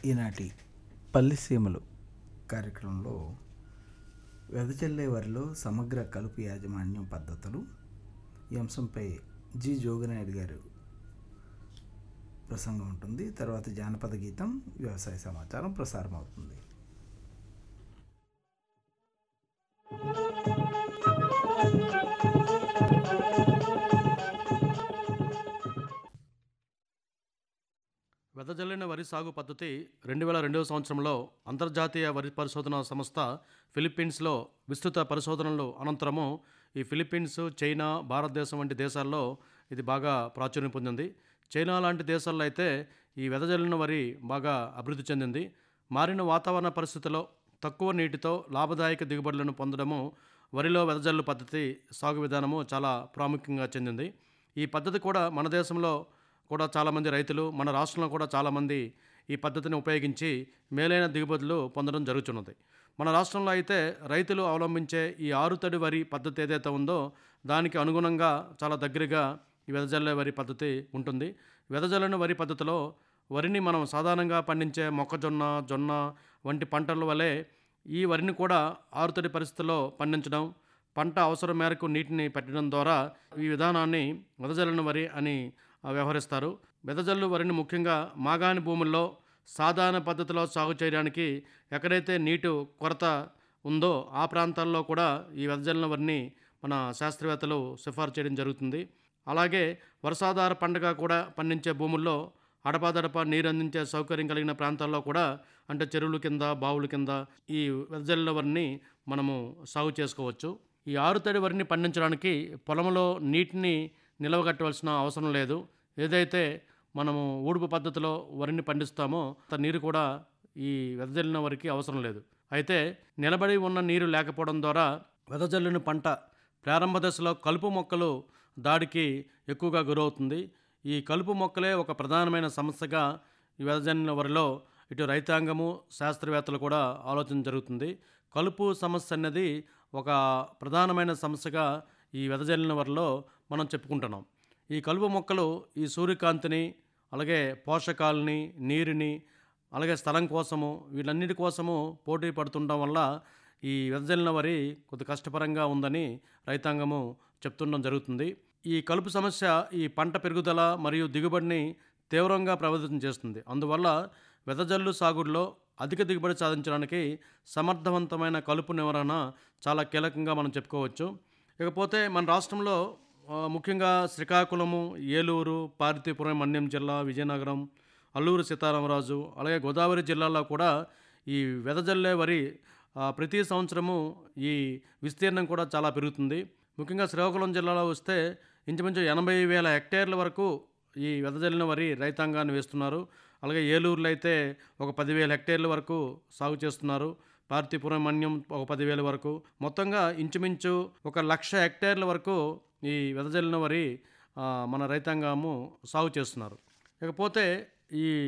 ఈనాటి పల్లెసీమలు కార్యక్రమంలో వెదజల్లే వరిలో సమగ్ర కలుపు యాజమాన్యం పద్ధతులు ఈ అంశంపై జి జోగినాయుడు గారు ప్రసంగం ఉంటుంది తర్వాత జానపద గీతం వ్యవసాయ సమాచారం ప్రసారం అవుతుంది వెదజల్లిన వరి సాగు పద్ధతి రెండు వేల రెండవ సంవత్సరంలో అంతర్జాతీయ వరి పరిశోధన సంస్థ ఫిలిప్పీన్స్లో విస్తృత పరిశోధనలు అనంతరము ఈ ఫిలిప్పీన్స్ చైనా భారతదేశం వంటి దేశాల్లో ఇది బాగా ప్రాచుర్యం పొందింది చైనా లాంటి దేశాల్లో అయితే ఈ వెదజల్లిన వరి బాగా అభివృద్ధి చెందింది మారిన వాతావరణ పరిస్థితుల్లో తక్కువ నీటితో లాభదాయక దిగుబడులను పొందడము వరిలో వెదజల్లు పద్ధతి సాగు విధానము చాలా ప్రాముఖ్యంగా చెందింది ఈ పద్ధతి కూడా మన దేశంలో కూడా చాలామంది రైతులు మన రాష్ట్రంలో కూడా చాలామంది ఈ పద్ధతిని ఉపయోగించి మేలైన దిగుబడులు పొందడం జరుగుతున్నది మన రాష్ట్రంలో అయితే రైతులు అవలంబించే ఈ ఆరుతడి వరి పద్ధతి ఏదైతే ఉందో దానికి అనుగుణంగా చాలా దగ్గరగా ఈ వెదజల్లే వరి పద్ధతి ఉంటుంది వెదజల్లిన వరి పద్ధతిలో వరిని మనం సాధారణంగా పండించే మొక్కజొన్న జొన్న వంటి పంటల వలె ఈ వరిని కూడా ఆరుతడి పరిస్థితుల్లో పండించడం పంట అవసరం మేరకు నీటిని పెట్టడం ద్వారా ఈ విధానాన్ని వెదజల్లిన వరి అని ఆ, వ్యవహరిస్తారు వెదజల్లు వరిని ముఖ్యంగా మాగాణి భూముల్లో సాధారణ పద్ధతిలో సాగు చేయడానికి ఎక్కడైతే నీటి కొరత ఉందో ఆ ప్రాంతాల్లో కూడా ఈ వెదజల్లిన వరిని మన శాస్త్రవేత్తలు సిఫార్సు చేయడం జరుగుతుంది అలాగే వర్షాధార పంటగా కూడా పండించే భూముల్లో అడపాదడప నీరు అందించే సౌకర్యం కలిగిన ప్రాంతాల్లో కూడా అంటే చెరువుల కింద బావుల కింద ఈ వెదజల్లిన వరిని మనము సాగు చేసుకోవచ్చు ఈ ఆరుతడి వరిని పండించడానికి పొలంలో నీటిని నిలవగట్టవలసిన అవసరం లేదు ఏదైతే మనము ఊడుపు పద్ధతిలో వరిని పండిస్తామో అంత నీరు కూడా ఈ వెదజల్లిన వరికి అవసరం లేదు అయితే నిలబడి ఉన్న నీరు లేకపోవడం ద్వారా వెదజల్లిన పంట ప్రారంభ దశలో కలుపు మొక్కలు దాడికి ఎక్కువగా గురవుతుంది ఈ కలుపు మొక్కలే ఒక ప్రధానమైన సమస్యగా ఈ వెదజల్లిన వరిలో ఇటు రైతాంగము శాస్త్రవేత్తలు కూడా ఆలోచన జరుగుతుంది కలుపు సమస్య అన్నది ఒక ప్రధానమైన సమస్యగా ఈ వెదజల్లిన వరిలో మనం చెప్పుకుంటున్నాం ఈ కలుపు మొక్కలు ఈ సూర్యకాంతిని అలాగే పోషకాలని నీరుని అలాగే స్థలం కోసము వీటన్నిటి కోసము పోటీ పడుతుండడం వల్ల ఈ వెదజల్లిన వరి కొద్ది కష్టపరంగా ఉందని రైతాంగము చెప్తుండడం జరుగుతుంది ఈ కలుపు సమస్య ఈ పంట పెరుగుదల మరియు దిగుబడిని తీవ్రంగా ప్రభావితం చేస్తుంది అందువల్ల వెదజల్లు సాగులో అధిక దిగుబడి సాధించడానికి సమర్థవంతమైన కలుపు నివారణ చాలా కీలకంగా మనం చెప్పుకోవచ్చు ఇకపోతే మన రాష్ట్రంలో ఆ, ముఖ్యంగా శ్రీకాకుళము ఏలూరు పార్వతీపురం మన్యం జిల్లా విజయనగరం అల్లూరు సీతారామరాజు అలాగే గోదావరి జిల్లాలో కూడా ఈ వెదజల్లే వరి ఆ, ప్రతి సంవత్సరము ఈ విస్తీర్ణం కూడా చాలా పెరుగుతుంది ముఖ్యంగా శ్రీకాకుళం జిల్లాలో వస్తే ఇంచుమించు ఎనభై వేల హెక్టేర్ల వరకు ఈ వెదజల్లిన వరి రైతాంగాన్ని వేస్తున్నారు అలాగే ఏలూరులో అయితే ఒక పదివేల హెక్టేర్ల వరకు సాగు చేస్తున్నారు పార్తీపురం మన్యం ఒక పదివేల వరకు మొత్తంగా ఇంచుమించు ఒక లక్ష హెక్టేర్ల వరకు ఈ వెదజల్లిన వరి ఆ, మన రైతాంగము సాగు చేస్తున్నారు ఇకపోతే ఈ